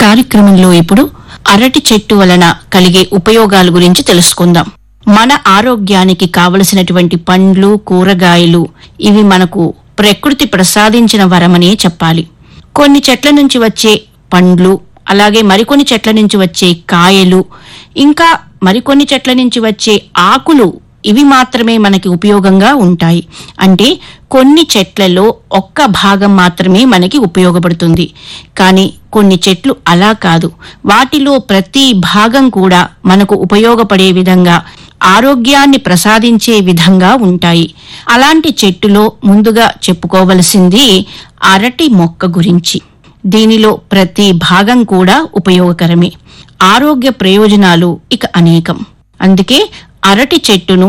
కార్యక్రమంలో ఇప్పుడు అరటి చెట్టు వలన కలిగే ఉపయోగాల గురించి తెలుసుకుందాం మన ఆరోగ్యానికి కావలసినటువంటి పండ్లు కూరగాయలు ఇవి మనకు ప్రకృతి ప్రసాదించిన వరమనే చెప్పాలి కొన్ని చెట్ల నుంచి వచ్చే పండ్లు అలాగే మరికొన్ని చెట్ల నుంచి వచ్చే కాయలు ఇంకా మరికొన్ని చెట్ల నుంచి వచ్చే ఆకులు ఇవి మాత్రమే మనకి ఉపయోగంగా ఉంటాయి అంటే కొన్ని చెట్లలో ఒక్క భాగం మాత్రమే మనకి ఉపయోగపడుతుంది కానీ కొన్ని చెట్లు అలా కాదు వాటిలో ప్రతి భాగం కూడా మనకు ఉపయోగపడే విధంగా ఆరోగ్యాన్ని ప్రసాదించే విధంగా ఉంటాయి అలాంటి చెట్టులో ముందుగా చెప్పుకోవలసింది అరటి మొక్క గురించి దీనిలో ప్రతి భాగం కూడా ఉపయోగకరమే ఆరోగ్య ప్రయోజనాలు ఇక అనేకం అందుకే అరటి చెట్టును